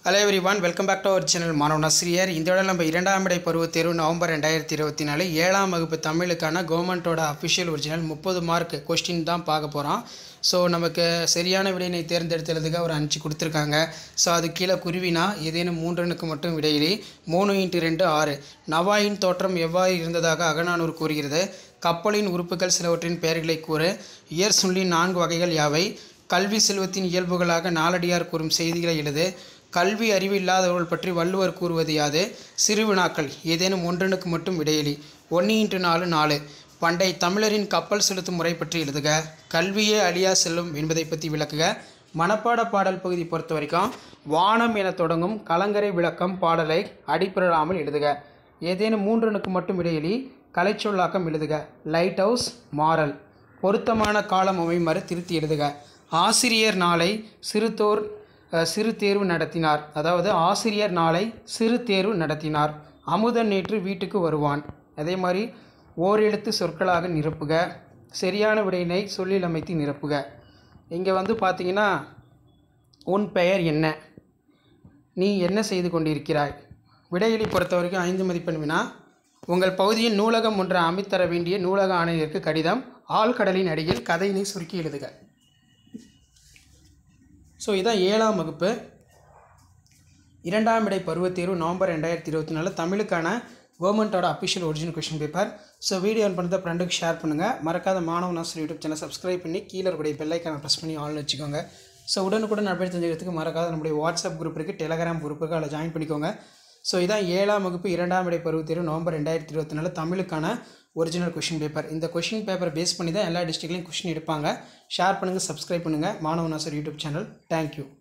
hello everyone welcome back to our channel Manavan Asiriyar இந்த விட நம்ம இரண்டாம் இடை பருவத் தேர்வு நவம்பர் ரெண்டாயிரத்தி இருபத்தி நாலு ஏழாம் வகுப்பு தமிழுக்கான கவர்மெண்ட்டோட அஃபிஷியல் ஒரிஜினல் முப்பது மார்க் கொஸ்டின் தான் பார்க்க போகிறோம் ஸோ நமக்கு சரியான விடையினை தேர்ந்தெடுத்துறதுக்கு ஒரு அஞ்சு கொடுத்துருக்காங்க ஸோ அது கீழே குருவினா ஏதேனும் மூன்றனுக்கு மட்டும் விடையிலி மூணு இன்ட்டு ரெண்டு ஆறு நவாயின் தோற்றம் எவ்வாறு இருந்ததாக அகநானூறு கூறுகிறது கப்பலின் உறுப்புகள் சிலவற்றின் பெயர்களை கூறு இயற் சொல்லின் நான்கு வகைகள் யாவை கல்வி செல்வத்தின் இயல்புகளாக நாலடியார் கூறும் செய்திகளை எழுது கல்வி அறிவு இல்லாதவர்கள் பற்றி வள்ளுவர் கூறுவது யாது சிறுவினாக்கள் ஏதேனும் ஒன்றனுக்கு மட்டும் விடையலி ஒன்று இன்ட்டு நாலு நாலு பண்டை தமிழரின் கப்பல் செலுத்தும் முறை பற்றி எழுதுக கல்வியே அழியா செல்லும் என்பதை பற்றி விளக்குக மனப்பாட பாடல் பகுதி பொறுத்த வரைக்கும் வானம் என தொடங்கும் கலங்கரை விளக்கம் பாடலை அடிப்பிரடாமல் எழுதுக ஏதேனும் மூன்றனுக்கு மட்டும் இடையிலி கலைச்சொல்லாக்கம் எழுதுக லைட் ஹவுஸ் மாறல் பொருத்தமான காலம் அமைமாறு திருத்தி எழுதுக ஆசிரியர் நாளை சிறுதோர் அஹ், சிறு தேர்வு நடத்தினார் அதாவது ஆசிரியர் நாளை சிறு தேர்வு நடத்தினார் அமுதன் நேற்று வீட்டுக்கு வருவான் அதே மாதிரி ஓரெழுத்து சொற்களாக நிரப்புக சரியான விடையினை சொல்லில் அமைத்து நிரப்புக இங்கே வந்து பார்த்தீங்கன்னா உன் பெயர் என்ன நீ என்ன செய்து கொண்டிருக்கிறாய் விடையிலி பொறுத்த வரைக்கும் ஐந்து மதிப்பெண் வினா உங்கள் பகுதியில் நூலகம் ஒன்றை அமைத்தர வேண்டிய நூலக ஆணையருக்கு கடிதம் ஆழ்கடலின் அடியில் கதையினை சுருக்கி எழுதுக ஸோ இதான் ஏழாம் வகுப்பு இரண்டாம் இடை பருவத் தேர்வு நவம்பர் ரெண்டாயிரத்தி இருபத்தி நாலு தமிழுக்கான கவர்மெண்ட்டோட official original question paper so video on பண்ணுறத ஃப்ரெண்டுக்கு ஷேர் பண்ணுங்கள் மறக்காத மாணவ நாசர் யூடியூப் சேனல் சப்ஸ்கிரைப் பண்ணி கீழே இருக்கக்கூடிய பெல்லைக்கான ப்ரெஸ் பண்ணி ஆல் வச்சுக்கோங்க ஸோ உடனுக்குடன் அப்டேட் தெரிஞ்சுக்கிறதுக்கு மறக்காத நம்முடைய வாட்ஸ்அப் குரூப் இருக்குது டெலகிராம் குரூப் இருக்குது அதில் ஜாயின் பண்ணிக்கோங்க ஸோ இதான் ஏழாம் வகுப்பு இரண்டாம் இடை பருவத் தேர்வு நவம்பர் ரெண்டாயிரத்தி இருபத்தி நாலு தமிழுக்கான ஒரிஜினல் கொஷின் பேப்பர் இந்த கொஷின் பேப்பர் பேஸ் பண்ணி தான் எல்லா டிஸ்ட்ரிக்ட்லையும் கொஷின் எடுப்பாங்க ஷேர் பண்ணுங்கள் சப்ஸ்கிரைப் பண்ணுங்கள் மாணவ நாசர் யூடியூப் சேனல் தேங்க்யூ